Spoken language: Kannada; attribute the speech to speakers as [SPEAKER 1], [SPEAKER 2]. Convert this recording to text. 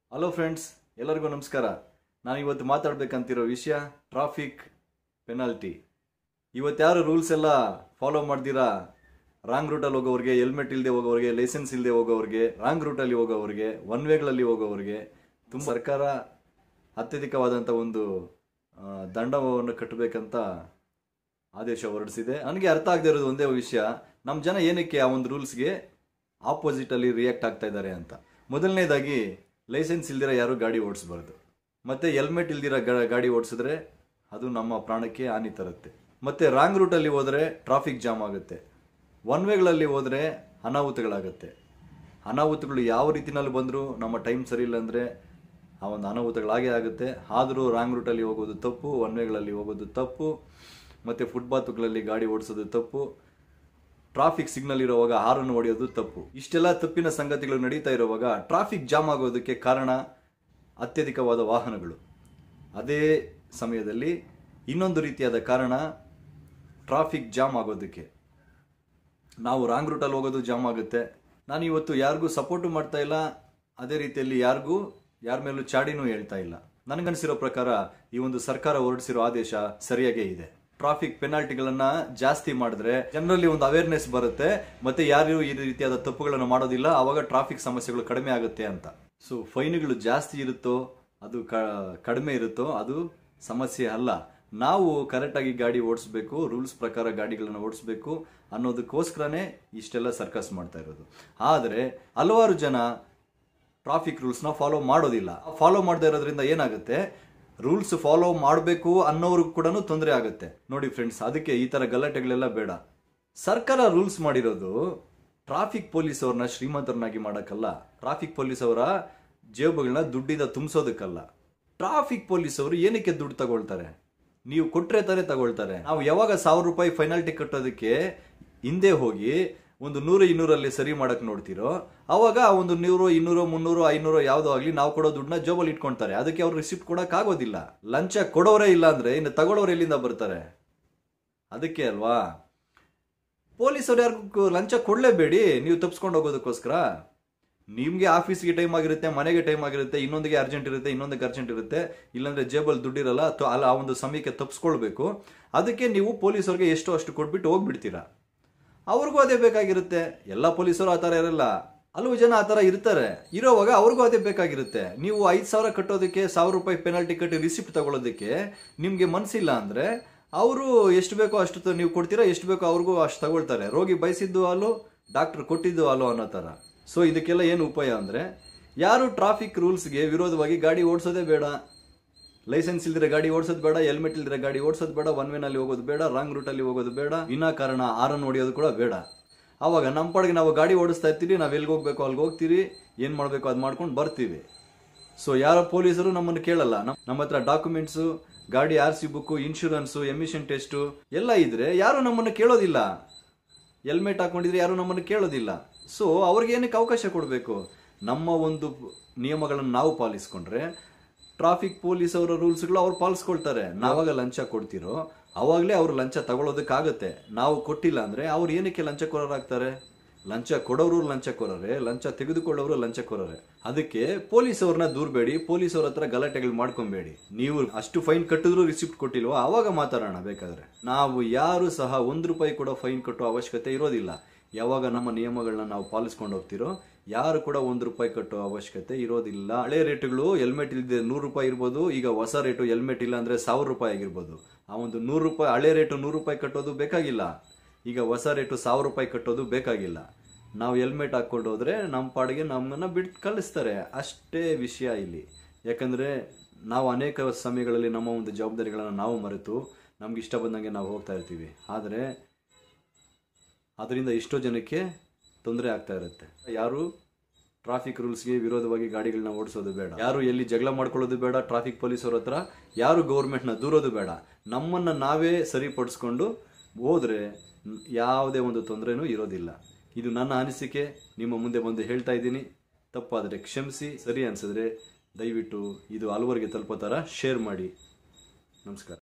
[SPEAKER 1] ಹಲೋ ಫ್ರೆಂಡ್ಸ್ ಎಲ್ಲರಿಗೂ ನಮಸ್ಕಾರ ನಾನು ಇವತ್ತು ಮಾತಾಡ್ಬೇಕಂತಿರೋ ವಿಷಯ ಟ್ರಾಫಿಕ್ ಪೆನಾಲ್ಟಿ ಇವತ್ತು ಯಾರು ರೂಲ್ಸ್ ಎಲ್ಲ ಫಾಲೋ ಮಾಡ್ದಿರಾ ರಾಂಗ್ ರೂಟಲ್ಲಿ ಹೋಗೋರಿಗೆ ಹೆಲ್ಮೆಟ್ ಇಲ್ಲದೆ ಹೋಗೋರಿಗೆ ಲೈಸೆನ್ಸ್ ಇಲ್ಲದೆ ಹೋಗೋರಿಗೆ ರಾಂಗ್ ರೂಟಲ್ಲಿ ಹೋಗೋರಿಗೆ ಒನ್ ವೇಗಳಲ್ಲಿ ಹೋಗೋರಿಗೆ ತುಂಬ ಸರ್ಕಾರ ಅತ್ಯಧಿಕವಾದಂಥ ಒಂದು ಆ, ದಂಡವನ್ನು ಕಟ್ಟಬೇಕಂತ ಆದೇಶ ಹೊರಡಿಸಿದೆ ನನಗೆ ಅರ್ಥ ಆಗದೆ ಇರೋದು ಒಂದೇ ವಿಷಯ ನಮ್ಮ ಜನ ಏನಕ್ಕೆ ಆ ಒಂದು ರೂಲ್ಸ್ಗೆ ಆಪೋಸಿಟ್ ಅಲ್ಲಿ ರಿಯಾಕ್ಟ್ ಆಗ್ತಾ ಇದ್ದಾರೆ ಅಂತ ಮೊದಲನೇದಾಗಿ ಲೈಸೆನ್ಸ್ ಇಲ್ದಿರ ಯಾರು ಗಾಡಿ ಓಡಿಸಬಾರ್ದು ಮತ್ತೆ ಹೆಲ್ಮೆಟ್ ಇಲ್ದಿರ ಗಾ- ಗಾಡಿ ಓಡಿಸಿದ್ರೆ ಅದು ನಮ್ಮ ಪ್ರಾಣಕ್ಕೆ ಹಾನಿ ತರುತ್ತೆ ಮತ್ತೆ ರಾಂಗ್ ರೂಟಲ್ಲಿ ಹೋದರೆ ಟ್ರಾಫಿಕ್ ಜಾಮ್ ಆಗುತ್ತೆ ಒನ್ ವೇಗಳಲ್ಲಿ ಹೋದರೆ ಅನಾಹುತಗಳಾಗುತ್ತೆ ಅನಾಹುತಗಳು ಯಾವ ರೀತಿನಲ್ಲಿ ಬಂದರೂ ನಮ್ಮ ಟೈಮ್ ಸರಿ ಇಲ್ಲ ಅಂದರೆ ಆ ಒಂದು ಅನಾಹುತಗಳಾಗೇ ಆಗುತ್ತೆ ಆದರೂ ರಾಂಗ್ ರೂಟಲ್ಲಿ ಹೋಗೋದು ತಪ್ಪು ಒನ್ ವೇಗಳಲ್ಲಿ ಹೋಗೋದು ತಪ್ಪು ಮತ್ತು ಫುಟ್ಪಾತ್ಗಳಲ್ಲಿ ಗಾಡಿ ಓಡಿಸೋದು ತಪ್ಪು ಟ್ರಾಫಿಕ್ ಸಿಗ್ನಲ್ ಇರುವಾಗ ಹಾರನ್ನು ಹೊಡೆಯೋದು ತಪ್ಪು ಇಷ್ಟೆಲ್ಲ ತಪ್ಪಿನ ಸಂಗತಿಗಳು ನಡೀತಾ ಇರುವಾಗ ಟ್ರಾಫಿಕ್ ಜಾಮ್ ಆಗೋದಕ್ಕೆ ಕಾರಣ ಅತ್ಯಧಿಕವಾದ ವಾಹನಗಳು ಅದೇ ಸಮಯದಲ್ಲಿ ಇನ್ನೊಂದು ರೀತಿಯಾದ ಕಾರಣ ಟ್ರಾಫಿಕ್ ಜಾಮ್ ಆಗೋದಕ್ಕೆ ನಾವು ರಾಂಗ್ ರೂಟಲ್ಲಿ ಹೋಗೋದು ಜಾಮ್ ಆಗುತ್ತೆ ನಾನು ಇವತ್ತು ಯಾರಿಗೂ ಸಪೋರ್ಟು ಮಾಡ್ತಾ ಇಲ್ಲ ಅದೇ ರೀತಿಯಲ್ಲಿ ಯಾರಿಗೂ ಯಾರ ಮೇಲೂ ಚಾಡಿನೂ ಹೇಳ್ತಾ ಇಲ್ಲ ನನಗನ್ಸಿರೋ ಪ್ರಕಾರ ಈ ಒಂದು ಸರ್ಕಾರ ಹೊರಡಿಸಿರೋ ಆದೇಶ ಸರಿಯಾಗೇ ಇದೆ ಟ್ರಾಫಿಕ್ ಪೆನಾಲ್ಟಿಗಳನ್ನ ಜಾಸ್ತಿ ಮಾಡಿದ್ರೆ ಜನರಲ್ಲಿ ಒಂದು ಅವೇರ್ನೆಸ್ ಬರುತ್ತೆ ಮತ್ತೆ ಯಾರು ಈ ರೀತಿಯಾದ ತಪ್ಪುಗಳನ್ನು ಮಾಡೋದಿಲ್ಲ ಅವಾಗ ಟ್ರಾಫಿಕ್ ಸಮಸ್ಯೆಗಳು ಕಡಿಮೆ ಆಗುತ್ತೆ ಅಂತ ಸೊ ಫೈನ್ಗಳು ಜಾಸ್ತಿ ಇರುತ್ತೋ ಅದು ಕ- ಕಡಿಮೆ ಇರುತ್ತೋ ಅದು ಸಮಸ್ಯೆ ಅಲ್ಲ ನಾವು ಕರೆಕ್ಟಾಗಿ ಗಾಡಿ ಓಡಿಸ್ಬೇಕು ರೂಲ್ಸ್ ಪ್ರಕಾರ ಗಾಡಿಗಳನ್ನ ಓಡಿಸ್ಬೇಕು ಅನ್ನೋದಕ್ಕೋಸ್ಕರನೇ ಇಷ್ಟೆಲ್ಲ ಸರ್ಕಸ್ ಮಾಡ್ತಾ ಇರೋದು ಆದರೆ ಹಲವಾರು ಜನ ಟ್ರಾಫಿಕ್ ರೂಲ್ಸ್ನ ಫಾಲೋ ಮಾಡೋದಿಲ್ಲ ಫಾಲೋ ಮಾಡದೇ ಇರೋದ್ರಿಂದ ಏನಾಗುತ್ತೆ ರೂಲ್ಸ್ ಫಾಲೋ ಮಾಡಬೇಕು ಅನ್ನೋರ್ಗೂ ಕೂಡ ತೊಂದರೆ ಆಗುತ್ತೆ ನೋಡಿ ಫ್ರೆಂಡ್ಸ್ ಅದಕ್ಕೆ ಈ ತರ ಗಲಾಟೆಗಳೆಲ್ಲ ಬೇಡ ಸರ್ಕಾರ ರೂಲ್ಸ್ ಮಾಡಿರೋದು ಟ್ರಾಫಿಕ್ ಪೊಲೀಸ್ ಅವ್ರನ್ನ ಶ್ರೀಮಂತರನ್ನಾಗಿ ಮಾಡಕ್ಕಲ್ಲ ಟ್ರಾಫಿಕ್ ಪೊಲೀಸ್ ಅವರ ಜೇಬುಗಳನ್ನ ದುಡ್ಡಿಂದ ತುಂಬಿಸೋದಕ್ಕಲ್ಲ ಟ್ರಾಫಿಕ್ ಪೊಲೀಸ್ ಅವರು ಏನಕ್ಕೆ ದುಡ್ಡು ತಗೊಳ್ತಾರೆ ನೀವು ಕೊಟ್ರೆ ತಾನೇ ತಗೊಳ್ತಾರೆ ನಾವು ಯಾವಾಗ ಸಾವಿರ ರೂಪಾಯಿ ಫೈನಾಲ್ಟಿ ಕಟ್ಟೋದಕ್ಕೆ ಹಿಂದೆ ಹೋಗಿ ಒಂದು ನೂರು ಇನ್ನೂರಲ್ಲಿ ಸರಿ ಮಾಡಕ್ ನೋಡ್ತಿರೋ ಅವಾಗ ಆ ಒಂದು ನೂರು ಇನ್ನೂರು ಮುನ್ನೂರು ಐನೂರು ಯಾವುದೋ ಆಗ್ಲಿ ನಾವು ಕೊಡೋ ದುಡ್ಡನ್ನ ಜೋಬಲ್ಲಿ ಇಟ್ಕೊಂತಾರೆ ಅದಕ್ಕೆ ಅವ್ರು ರಿಸಿಪ್ಟ್ ಕೊಡಕ್ ಆಗೋದಿಲ್ಲ ಲಂಚ ಕೊಡೋರೇ ಇಲ್ಲ ಅಂದ್ರೆ ಇನ್ನು ತಗೊಳ್ಳೋರು ಎಲ್ಲಿಂದ ಬರ್ತಾರೆ ಅದಕ್ಕೆ ಅಲ್ವಾ ಪೊಲೀಸರು ಯಾರಿಗೂ ಲಂಚ ಕೊಡ್ಲೇಬೇಡಿ ನೀವು ತಪ್ಸ್ಕೊಂಡು ಹೋಗೋದಕ್ಕೋಸ್ಕರ ನಿಮ್ಗೆ ಆಫೀಸ್ಗೆ ಟೈಮ್ ಆಗಿರುತ್ತೆ ಮನೆಗೆ ಟೈಮ್ ಆಗಿರುತ್ತೆ ಇನ್ನೊಂದಿಗೆ ಅರ್ಜೆಂಟ್ ಇರುತ್ತೆ ಇನ್ನೊಂದಕ್ಕೆ ಅರ್ಜೆಂಟ್ ಇರುತ್ತೆ ಇಲ್ಲಾಂದ್ರೆ ಜೇಬಲ್ ದುಡ್ಡಿರಲ್ಲ ಅಥವಾ ಅಲ್ಲ ಆ ಒಂದು ಸಮಯಕ್ಕೆ ತಪ್ಪಿಸ್ಕೊಳ್ಬೇಕು ಅದಕ್ಕೆ ನೀವು ಪೊಲೀಸರಿಗೆ ಎಷ್ಟು ಅಷ್ಟು ಕೊಟ್ಬಿಟ್ಟು ಹೋಗ್ಬಿಡ್ತೀರಾ ಅವ್ರಿಗೂ ಅದೇ ಬೇಕಾಗಿರುತ್ತೆ ಎಲ್ಲ ಪೊಲೀಸರು ಆ ಥರ ಇರಲ್ಲ ಹಲವು ಜನ ಆ ಥರ ಇರ್ತಾರೆ ಇರೋವಾಗ ಅವ್ರಿಗೂ ಅದೇ ಬೇಕಾಗಿರುತ್ತೆ ನೀವು ಐದು ಸಾವಿರ ಕಟ್ಟೋದಕ್ಕೆ ಸಾವಿರ ರೂಪಾಯಿ ಪೆನಾಲ್ಟಿ ಕಟ್ಟಿ ರಿಸಿಪ್ಟ್ ತಗೊಳ್ಳೋದಕ್ಕೆ ನಿಮಗೆ ಮನಸ್ಸಿಲ್ಲ ಅಂದರೆ ಅವರು ಎಷ್ಟು ಬೇಕೋ ಅಷ್ಟು ತ- ನೀವು ಕೊಡ್ತೀರಾ ಎಷ್ಟು ಬೇಕೋ ಅವ್ರಿಗೂ ಅಷ್ಟು ತಗೊಳ್ತಾರೆ ರೋಗಿ ಬಯಸಿದ್ದು ಹಾಲು ಡಾಕ್ಟರ್ ಕೊಟ್ಟಿದ್ದು ಹಾಲು ಅನ್ನೋ ಥರ ಸೊ ಇದಕ್ಕೆಲ್ಲ ಏನು ಉಪಾಯ ಅಂದರೆ ಯಾರು ಟ್ರಾಫಿಕ್ ರೂಲ್ಸ್ಗೆ ವಿರೋಧವಾಗಿ ಗಾಡಿ ಓಡಿಸೋದೇ ಬೇಡ ಲೈಸೆನ್ಸ್ ಇಲ್ದಿರ ಗಾಡಿ ಓಡಿಸೋದು ಬೇಡ ಹೆಲ್ಮೆಟ್ ಇಲ್ದಿರ ಗಾಡಿ ಓಡಿಸೋದು ಬೇಡ ಒನ್ ವೇನಲ್ಲಿ ಹೋಗೋದು ಬೇಡ ರಾಂಗ್ ರೂಟಲ್ಲಿ ಹೋಗೋದು ಬೇಡ ವಿನಾಕಾರಣ ಆರನ್ ಹೊಡಿಯೋದು ಕೂಡ ಬೇಡ ಅವಾಗ ನಮ್ಮ ಪಾಡಿಗೆ ನಾವು ಗಾಡಿ ಓಡಿಸ್ತಾ ಇರ್ತೀವಿ ನಾವು ಎಲ್ಲಿಗೆ ಹೋಗ್ಬೇಕು ಅಲ್ಲಿಗೆ ಹೋಗ್ತೀವಿ ಏನು ಮಾಡಬೇಕು ಅದು ಮಾಡ್ಕೊಂಡು ಬರ್ತೀವಿ ಸೊ ಯಾರ ಪೊಲೀಸರು ನಮ್ಮನ್ನು ಕೇಳಲ್ಲ ನಮ್- ನಮ್ಮ ಹತ್ರ ಡಾಕ್ಯುಮೆಂಟ್ಸು ಗಾಡಿ R C book insurance emission test ಎಲ್ಲ ಇದ್ರೆ ಯಾರು ನಮ್ಮನ್ನು ಕೇಳೋದಿಲ್ಲ ಹೆಲ್ಮೆಟ್ ಹಾಕೊಂಡಿದ್ರೆ ಯಾರು ನಮ್ಮನ್ನು ಕೇಳೋದಿಲ್ಲ ಸೊ ಅವ್ರಿಗೆ ಏನಕ್ಕೆ ಅವಕಾಶ ಕೊಡಬೇಕು ನಮ್ಮ ಒಂದು ನಿಯಮಗಳನ್ನು ನಾವು ಪಾಲಿಸ್ಕೊಂಡ್ರೆ ಟ್ರಾಫಿಕ್ ಪೊಲೀಸ್ ಅವರ ರೂಲ್ಸ್ಗಳು ಅವ್ರು ಪಾಲಿಸ್ಕೊಳ್ತಾರೆ ನಾವಾಗ ಲಂಚ ಕೊಡ್ತಿರೋ ಅವಾಗಲೇ ಅವ್ರು ಲಂಚ ತಗೊಳ್ಳೋದಕ್ಕಾಗತ್ತೆ ನಾವು ಕೊಟ್ಟಿಲ್ಲ ಅಂದ್ರೆ ಅವ್ರು ಏನಕ್ಕೆ ಲಂಚಕೋರರಾಗ್ತಾರೆ ಲಂಚ ಕೊಡೋರು ಲಂಚಕೋರರೇ ಲಂಚ ತೆಗೆದುಕೊಳ್ಳೋರು ಲಂಚಕೋರರೇ ಅದಕ್ಕೆ ಪೊಲೀಸ್ ಅವ್ರನ್ನ ದೂರಬೇಡಿ ಪೊಲೀಸ್ ಅವ್ರ ಹತ್ರ ಗಲಾಟೆಗಳು ಮಾಡ್ಕೊಬೇಡಿ ನೀವು ಅಷ್ಟು ಫೈನ್ ಕಟ್ಟಿದ್ರು ರಿಸಿಪ್ಟ್ ಕೊಟ್ಟಿಲ್ವಾ ಅವಾಗ ಮಾತಾಡೋಣ ಬೇಕಾದ್ರೆ ನಾವು ಯಾರು ಸಹ ಒಂದು ರೂಪಾಯಿ ಕೂಡ ಫೈನ್ ಕಟ್ಟೋ ಅವಶ್ಯಕತೆ ಇರೋದಿಲ್ಲ ಯಾವಾಗ ನಮ್ಮ ನಿಯಮಗಳನ್ನ ನಾವು ಪಾಲಿಸ್ಕೊಂಡು ಹೋಗ್ತಿರೋ ಯಾರು ಕೂಡ ಒಂದು ರೂಪಾಯಿ ಕಟ್ಟೋ ಅವಶ್ಯಕತೆ ಇರೋದಿಲ್ಲ ಹಳೆ ರೇಟ್ಗಳು ಹೆಲ್ಮೆಟ್ ಇಲ್ಲದೆ ನೂರು ರೂಪಾಯಿ ಇರ್ಬೋದು ಈಗ ಹೊಸ ರೇಟು ಹೆಲ್ಮೆಟ್ ಇಲ್ಲ ಅಂದ್ರೆ ಸಾವಿರ ರೂಪಾಯಿ ಆಗಿರ್ಬೋದು ಆ ಒಂದು ನೂರು ರೂಪಾಯಿ ಹಳೆ ರೇಟು ನೂರು ರೂಪಾಯಿ ಕಟ್ಟೋದು ಬೇಕಾಗಿಲ್ಲ ಈಗ ಹೊಸ ರೇಟು ಸಾವಿರ ರೂಪಾಯಿ ಕಟ್ಟೋದು ಬೇಕಾಗಿಲ್ಲ ನಾವು ಹೆಲ್ಮೆಟ್ ಹಾಕೊಂಡು ಹೋದ್ರೆ ನಮ್ಮ ಪಾಡಿಗೆ ನಮ್ಮನ್ನ ಬಿಟ್ಟು ಕಳಿಸ್ತಾರೆ ಅಷ್ಟೇ ವಿಷಯ ಇಲ್ಲಿ ಯಾಕಂದ್ರೆ ನಾವು ಅನೇಕ ಸಮಯಗಳಲ್ಲಿ ನಮ್ಮ ಒಂದು ಜವಾಬ್ದಾರಿಗಳನ್ನು ನಾವು ಮರೆತು ನಮ್ಗೆ ಇಷ್ಟ ಬಂದಂಗೆ ನಾವು ಹೋಗ್ತಾ ಇರ್ತೀವಿ ಆದರೆ ಅದರಿಂದ ಎಷ್ಟೋ ಜನಕ್ಕೆ ತೊಂದರೆ ಆಗ್ತಾ ಇರುತ್ತೆ ಯಾರು ಟ್ರಾಫಿಕ್ ರೂಲ್ಸ್ಗೆ ವಿರೋಧವಾಗಿ ಗಾಡಿಗಳನ್ನ ಓಡಿಸೋದು ಬೇಡ ಯಾರು ಎಲ್ಲಿ ಜಗಳ ಮಾಡ್ಕೊಳ್ಳೋದು ಬೇಡ ಟ್ರಾಫಿಕ್ ಪೊಲೀಸ್ ಅವ್ರ ಹತ್ರ ಯಾರು ಗೌರ್ಮೆಂಟ್ನ ದೂರೋದು ಬೇಡ ನಮ್ಮನ್ನ ನಾವೇ ಸರಿಪಡಿಸ್ಕೊಂಡು ಹೋದ್ರೆ ನ್- ಯಾವುದೇ ಒಂದು ತೊಂದರೆನೂ ಇರೋದಿಲ್ಲ ಇದು ನನ್ನ ಅನಿಸಿಕೆ ನಿಮ್ಮ ಮುಂದೆ ಬಂದು ಹೇಳ್ತಾ ಇದ್ದೀನಿ ತಪ್ಪಾದರೆ ಕ್ಷಮಿಸಿ ಸರಿ ಅನ್ಸಿದ್ರೆ ದಯವಿಟ್ಟು ಇದು ಹಲವರಿಗೆ ತಲುಪೋ ಥರ ಶೇರ್ ಮಾಡಿ ನಮಸ್ಕಾರ